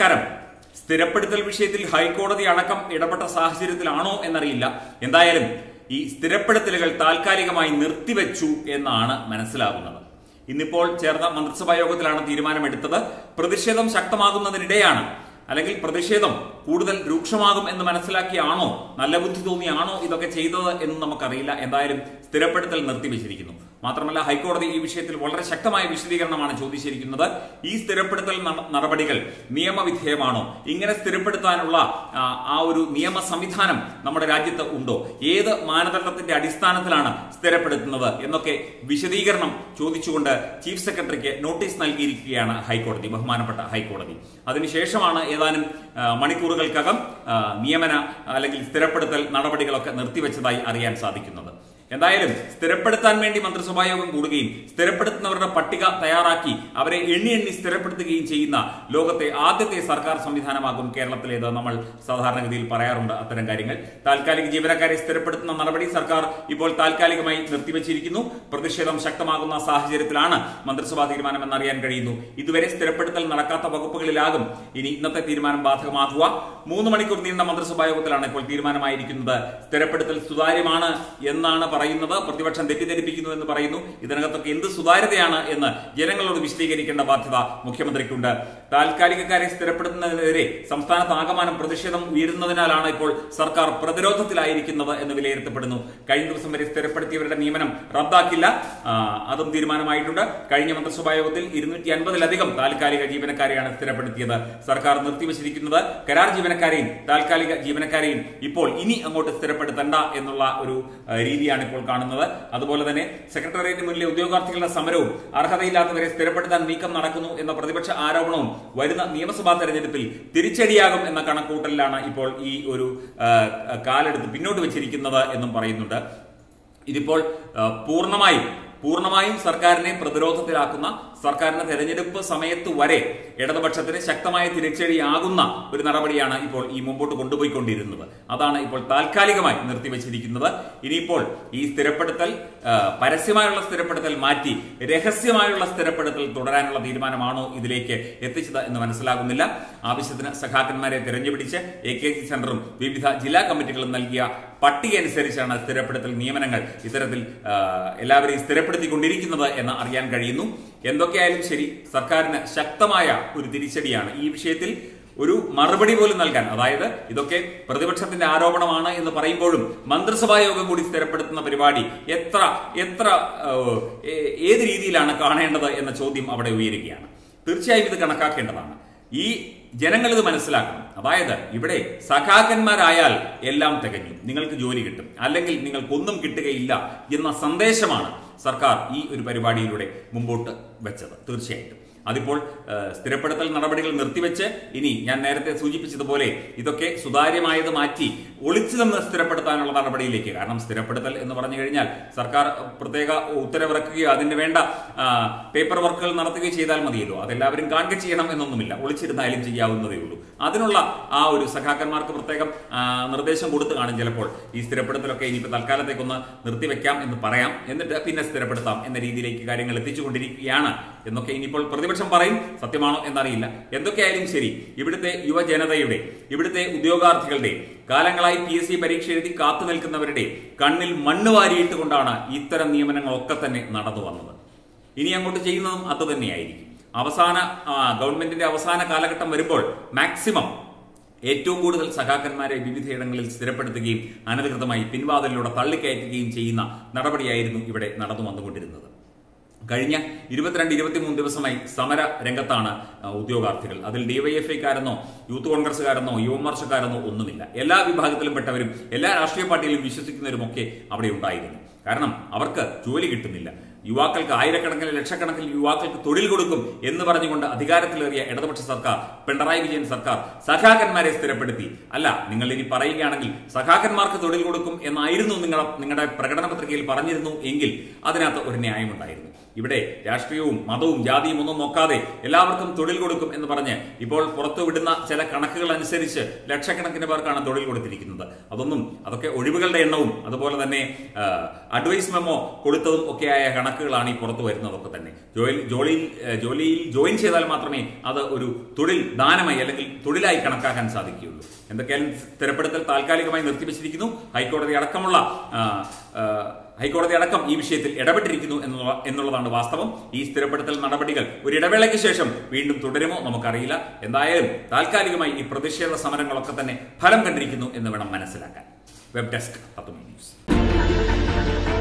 നമസ്കാരം സ്ഥിരപ്പെടുത്തൽ വിഷയത്തിൽ ഹൈക്കോടതി അടക്കം ഇടപെട്ട സാഹചര്യത്തിലാണോ എന്നറിയില്ല എന്തായാലും ഈ സ്ഥിരപ്പെടുത്തലുകൾ താൽക്കാലികമായി നിർത്തിവെച്ചു എന്നാണ് മനസ്സിലാകുന്നത് ഇന്നിപ്പോൾ ചേർന്ന മന്ത്രിസഭാ യോഗത്തിലാണ് തീരുമാനമെടുത്തത് പ്രതിഷേധം ശക്തമാകുന്നതിനിടെയാണ് അല്ലെങ്കിൽ പ്രതിഷേധം കൂടുതൽ രൂക്ഷമാകും എന്ന് മനസ്സിലാക്കിയാണോ നല്ല ബുദ്ധി തോന്നിയാണോ ഇതൊക്കെ ചെയ്തത് എന്ന് നമുക്കറിയില്ല എന്തായാലും സ്ഥിരപ്പെടുത്തൽ നിർത്തിവെച്ചിരിക്കുന്നു മാത്രമല്ല ഹൈക്കോടതി ഈ വിഷയത്തിൽ വളരെ ശക്തമായ വിശദീകരണമാണ് ചോദിച്ചിരിക്കുന്നത് ഈ സ്ഥിരപ്പെടുത്തൽ നട- നടപടികൾ നിയമവിധേയമാണോ ഇങ്ങനെ സ്ഥിരപ്പെടുത്താനുള്ള ആ, ആ ഒരു നിയമ സംവിധാനം നമ്മുടെ രാജ്യത്ത് ഉണ്ടോ ഏത് മാനദണ്ഡത്തിന്റെ അടിസ്ഥാനത്തിലാണ് സ്ഥിരപ്പെടുത്തുന്നത് എന്നൊക്കെ വിശദീകരണം ചോദിച്ചുകൊണ്ട് ചീഫ് സെക്രട്ടറിക്ക് നോട്ടീസ് നൽകിയിരിക്കുകയാണ് ഹൈക്കോടതി ബഹുമാനപ്പെട്ട ഹൈക്കോടതി അതിനുശേഷമാണ് ഏതാനും ആ, മണിക്കൂറുകൾക്കകം ആ, നിയമന അല്ലെങ്കിൽ സ്ഥിരപ്പെടുത്തൽ നടപടികളൊക്കെ നിർത്തിവെച്ചതായി അറിയാൻ സാധിക്കുന്നത് എന്തായാലും സ്ഥിരപ്പെടുത്താൻ വേണ്ടി മന്ത്രിസഭാ യോഗം കൂടുകയും സ്ഥിരപ്പെടുത്തുന്നവരുടെ പട്ടിക തയ്യാറാക്കി അവരെ എണ്ണി എണ്ണി സ്ഥിരപ്പെടുത്തുകയും ചെയ്യുന്ന ലോകത്തെ ആദ്യത്തെ സർക്കാർ സംവിധാനമാകും കേരളത്തിലേത് നമ്മൾ സാധാരണഗതിയിൽ പറയാറുണ്ട് അത്തരം കാര്യങ്ങൾ താൽക്കാലിക ജീവനക്കാരെ സ്ഥിരപ്പെടുത്തുന്ന നടപടി സർക്കാർ ഇപ്പോൾ താൽക്കാലികമായി നിർത്തിവച്ചിരിക്കുന്നു പ്രതിഷേധം ശക്തമാകുന്ന സാഹചര്യത്തിലാണ് മന്ത്രിസഭാ തീരുമാനം എന്നറിയാൻ കഴിയുന്നു ഇതുവരെ സ്ഥിരപ്പെടുത്തൽ നടക്കാത്ത വകുപ്പുകളിലാകും ഇനി ഇന്നത്തെ തീരുമാനം ബാധകമാകുക മൂന്ന് മണിക്കൂർ നീണ്ട മന്ത്രിസഭാ യോഗത്തിലാണ് ഇപ്പോൾ തീരുമാനമായിരിക്കുന്നത് സ്ഥിരപ്പെടുത്തൽ സുതാര്യമാണ് എന്നാണ് പറയുന്നത് പ്രതിപക്ഷം തെറ്റിദ്ധരിപ്പിക്കുന്നു എന്ന് പറയുന്നു ഇതിനകത്തൊക്കെ എന്ത് സുതാര്യതയാണ് എന്ന് ജനങ്ങളോട് വിശദീകരിക്കേണ്ട ബാധ്യത മുഖ്യമന്ത്രിക്കുണ്ട് താൽക്കാലികക്കാരെ സ്ഥിരപ്പെടുത്തുന്നതിനെതിരെ സംസ്ഥാനത്ത് ആകമാനം പ്രതിഷേധം ഉയരുന്നതിനാലാണ് ഇപ്പോൾ സർക്കാർ പ്രതിരോധത്തിലായിരിക്കുന്നത് എന്ന് വിലയിരുത്തപ്പെടുന്നു കഴിഞ്ഞ ദിവസം വരെ സ്ഥിരപ്പെടുത്തിയവരുടെ നിയമനം റദ്ദാക്കില്ല ആ, അതും തീരുമാനമായിട്ടുണ്ട് കഴിഞ്ഞ മന്ത്രിസഭാ യോഗത്തിൽ ഇരുന്നൂറ്റി അൻപതിലധികം താൽക്കാലിക ജീവനക്കാരെയാണ് സ്ഥിരപ്പെടുത്തിയത് സർക്കാർ നിർത്തിവച്ചിരിക്കുന്നത് കരാർ ജീവനക്കാരെയും താൽക്കാലിക ജീവനക്കാരെയും ഇപ്പോൾ ഇനി അങ്ങോട്ട് സ്ഥിരപ്പെടുത്തണ്ട എന്നുള്ള ഒരു ആ, രീതിയാണ് ഇപ്പോൾ കാണുന്നത് അതുപോലെ തന്നെ സെക്രട്ടേറിയറ്റിന് മുന്നിലെ ഉദ്യോഗാർത്ഥികളുടെ സമരവും അർഹതയില്ലാത്തവരെ സ്ഥിരപ്പെടുത്താൻ നീക്കം നടക്കുന്നു എന്ന പ്രതിപക്ഷ ആരോപണവും വരുന്ന നിയമസഭാ തെരഞ്ഞെടുപ്പിൽ തിരിച്ചടിയാകും എന്ന കണക്കൂട്ടലിലാണ് ഇപ്പോൾ ഈ ഒരു ആ, കാലെടുത്ത് പിന്നോട്ട് വെച്ചിരിക്കുന്നത് എന്നും പറയുന്നുണ്ട് ഇതിപ്പോൾ ആ, പൂർണ്ണമായും പൂർണ്ണമായും സർക്കാരിനെ പ്രതിരോധത്തിലാക്കുന്ന സർക്കാരിന്റെ തെരഞ്ഞെടുപ്പ് സമയത്ത് വരെ ഇടതുപക്ഷത്തിന് ശക്തമായ തിരിച്ചടിയാകുന്ന ഒരു നടപടിയാണ് ഇപ്പോൾ ഈ മുമ്പോട്ട് കൊണ്ടുപോയിക്കൊണ്ടിരുന്നത് അതാണ് ഇപ്പോൾ താൽക്കാലികമായി നിർത്തിവച്ചിരിക്കുന്നത് ഇനിയിപ്പോൾ ഈ സ്ഥിരപ്പെടുത്തൽ ആ, പരസ്യമായുള്ള സ്ഥിരപ്പെടുത്തൽ മാറ്റി രഹസ്യമായുള്ള സ്ഥിരപ്പെടുത്തൽ തുടരാനുള്ള തീരുമാനമാണോ ഇതിലേക്ക് എത്തിച്ചത് എന്ന് മനസ്സിലാകുന്നില്ല ആവശ്യത്തിന് സഖാക്കന്മാരെ തിരഞ്ഞുപിടിച്ച് എ കെ ജി സെന്ററും വിവിധ ജില്ലാ കമ്മിറ്റികളും നൽകിയ പട്ടിക അനുസരിച്ചാണ് സ്ഥിരപ്പെടുത്തൽ നിയമനങ്ങൾ ഇത്തരത്തിൽ ആ, എല്ലാവരെയും സ്ഥിരപ്പെടുത്തിക്കൊണ്ടിരിക്കുന്നത് എന്ന് അറിയാൻ കഴിയുന്നു എന്തൊക്കെയായാലും ശരി സർക്കാരിന് ശക്തമായ ഒരു തിരിച്ചടിയാണ് ഈ വിഷയത്തിൽ ഒരു മറുപടി പോലും നൽകാൻ അതായത് ഇതൊക്കെ പ്രതിപക്ഷത്തിന്റെ ആരോപണമാണ് എന്ന് പറയുമ്പോഴും മന്ത്രിസഭാ യോഗം കൂടി സ്ഥിരപ്പെടുത്തുന്ന പരിപാടി എത്ര എത്ര ആ, ഏ- ഏത് രീതിയിലാണ് കാണേണ്ടത് എന്ന ചോദ്യം അവിടെ ഉയരുകയാണ് തീർച്ചയായും ഇത് കണക്കാക്കേണ്ടതാണ് ഈ ജനങ്ങൾ ഇത് മനസ്സിലാക്കണം അതായത് ഇവിടെ സഖാക്കന്മാരായാൽ എല്ലാം തികഞ്ഞു നിങ്ങൾക്ക് ജോലി കിട്ടും അല്ലെങ്കിൽ നിങ്ങൾക്കൊന്നും കിട്ടുകയില്ല എന്ന സന്ദേശമാണ് സർക്കാർ ഈ ഒരു പരിപാടിയിലൂടെ മുമ്പോട്ട് വെച്ചത് തീർച്ചയായിട്ടും അതിപ്പോൾ ആ, സ്ഥിരപ്പെടുത്തൽ നടപടികൾ നിർത്തിവെച്ച് ഇനി ഞാൻ നേരത്തെ സൂചിപ്പിച്ചതുപോലെ ഇതൊക്കെ സുതാര്യമായത് മാറ്റി ഒളിച്ചു നിന്ന് സ്ഥിരപ്പെടുത്താനുള്ള നടപടിയിലേക്ക് കാരണം സ്ഥിരപ്പെടുത്തൽ എന്ന് പറഞ്ഞു കഴിഞ്ഞാൽ സർക്കാർ പ്രത്യേക ഉത്തരവിറക്കുകയോ അതിന് വേണ്ട ആ, പേപ്പർ വർക്കുകൾ നടത്തുകയോ ചെയ്താൽ മതിയല്ലോ അതെല്ലാവരും കാണുക ചെയ്യണം എന്നൊന്നുമില്ല ഒളിച്ചിരുന്നാലും ചെയ്യാവുന്നതേ ഉള്ളൂ അതിനുള്ള ആ ഒരു സഖാക്കന്മാർക്ക് പ്രത്യേകം ആ, നിർദ്ദേശം കൊടുത്തു കാണും ചിലപ്പോൾ ഈ സ്ഥിരപ്പെടുത്തലൊക്കെ ഇനിയിപ്പോൾ തൽക്കാലത്തേക്കൊന്ന് നിർത്തിവെക്കാം എന്ന് പറയാം എന്നിട്ട് പിന്നെ സ്ഥിരപ്പെടുത്താം എന്ന രീതിയിലേക്ക് കാര്യങ്ങൾ എത്തിച്ചുകൊണ്ടിരിക്കുകയാണ് എന്നൊക്കെ ഇനിയിപ്പോൾ പ്രതിപക്ഷം പറയും സത്യമാണോ എന്നറിയില്ല എന്തൊക്കെയായാലും ശരി ഇവിടുത്തെ യുവജനതയുടെ ഇവിടുത്തെ ഉദ്യോഗാർത്ഥികളുടെ കാലങ്ങളായി പി എസ് സി പരീക്ഷ എഴുതി കാത്തു നിൽക്കുന്നവരുടെ കണ്ണിൽ മണ്ണ് വാരിയിട്ട് കൊണ്ടാണ് ഇത്തരം നിയമനങ്ങളൊക്കെ തന്നെ നടന്നു വന്നത് ഇനി അങ്ങോട്ട് ചെയ്യുന്നതും അത് തന്നെയായിരിക്കും അവസാന ആ, ഗവൺമെന്റിന്റെ അവസാന കാലഘട്ടം വരുമ്പോൾ മാക്സിമം ഏറ്റവും കൂടുതൽ സഖാക്കന്മാരെ വിവിധയിടങ്ങളിൽ സ്ഥിരപ്പെടുത്തുകയും അനധികൃതമായി പിൻവാതിലിലൂടെ തള്ളിക്കയറ്റുകയും ചെയ്യുന്ന നടപടിയായിരുന്നു ഇവിടെ നടന്നു വന്നുകൊണ്ടിരുന്നത് കഴിഞ്ഞ ഇരുപത്തിരണ്ട് ഇരുപത്തിമൂന്ന് ദിവസമായി സമര രംഗത്താണ് ആ, ഉദ്യോഗാർത്ഥികൾ അതിൽ ഡിവൈഎഫ്ഐക്കാരെന്നോ യൂത്ത് കോൺഗ്രസ്സുകാരെന്നോ യുവമോർച്ചക്കാരെന്നോ ഒന്നുമില്ല എല്ലാ വിഭാഗത്തിലും പെട്ടവരും എല്ലാ രാഷ്ട്രീയ പാർട്ടിയിലും വിശ്വസിക്കുന്നവരുമൊക്കെ അവിടെ ഉണ്ടായിരുന്നു കാരണം അവർക്ക് ജോലി കിട്ടുന്നില്ല യുവാക്കൾക്ക് ആയിരക്കണക്കിന് ലക്ഷക്കണക്കിന് യുവാക്കൾക്ക് തൊഴിൽ കൊടുക്കും എന്ന് പറഞ്ഞുകൊണ്ട് അധികാരത്തിലേറിയ ഇടതുപക്ഷ സർക്കാർ പിണറായി വിജയൻ സർക്കാർ സഖാക്കന്മാരെ സ്ഥിരപ്പെടുത്തി അല്ല നിങ്ങൾ ഇനി പറയുകയാണെങ്കിൽ സഖാക്കന്മാർക്ക് തൊഴിൽ കൊടുക്കും എന്നായിരുന്നു നിങ്ങൾ നിങ്ങളുടെ പ്രകടന പത്രികയിൽ പറഞ്ഞിരുന്നു എങ്കിൽ അതിനകത്ത് ഒരു ന്യായമുണ്ടായിരുന്നു ഇവിടെ രാഷ്ട്രീയവും മതവും ജാതിയും ഒന്നും നോക്കാതെ എല്ലാവർക്കും തൊഴിൽ കൊടുക്കും എന്ന് പറഞ്ഞ് ഇപ്പോൾ പുറത്തുവിടുന്ന ചില കണക്കുകൾ അനുസരിച്ച് ലക്ഷക്കണക്കിന് പേർക്കാണ് തൊഴിൽ കൊടുത്തിരിക്കുന്നത് അതൊന്നും അതൊക്കെ ഒഴിവുകളുടെ എണ്ണവും അതുപോലെ തന്നെ ആ, അഡ്വൈസ് മെമ്മോ കൊടുത്തതും ഒക്കെയായ കണക്കുകളാണ് ഈ പുറത്തു വരുന്നതൊക്കെ തന്നെ ജോലി ജോലിയിൽ ആ, ജോലിയിൽ ജോയിൻ ചെയ്താൽ മാത്രമേ അത് ഒരു തൊഴിൽ ദാനമായി അല്ലെങ്കിൽ തൊഴിലായി കണക്കാക്കാൻ സാധിക്കുകയുള്ളൂ എന്തൊക്കെയായാലും സ്ഥിരപ്പെടുത്തൽ താൽക്കാലികമായി നിർത്തിവെച്ചിരിക്കുന്നു ഹൈക്കോടതി അടക്കമുള്ള ആ, ആ, ഹൈക്കോടതി അടക്കം ഈ വിഷയത്തിൽ ഇടപെട്ടിരിക്കുന്നു എന്നുള്ള എന്നുള്ളതാണ് വാസ്തവം ഈ സ്ഥിരപ്പെടുത്തൽ നടപടികൾ ഒരു ഇടവേളയ്ക്ക് ശേഷം വീണ്ടും തുടരുമോ നമുക്കറിയില്ല എന്തായാലും താൽക്കാലികമായി ഈ പ്രതിഷേധ സമരങ്ങളൊക്കെ തന്നെ ഫലം കണ്ടിരിക്കുന്നു എന്ന് വേണം മനസ്സിലാക്കാൻ വെബ് ഡെസ്ക് പത്തുമണി ന്യൂസ്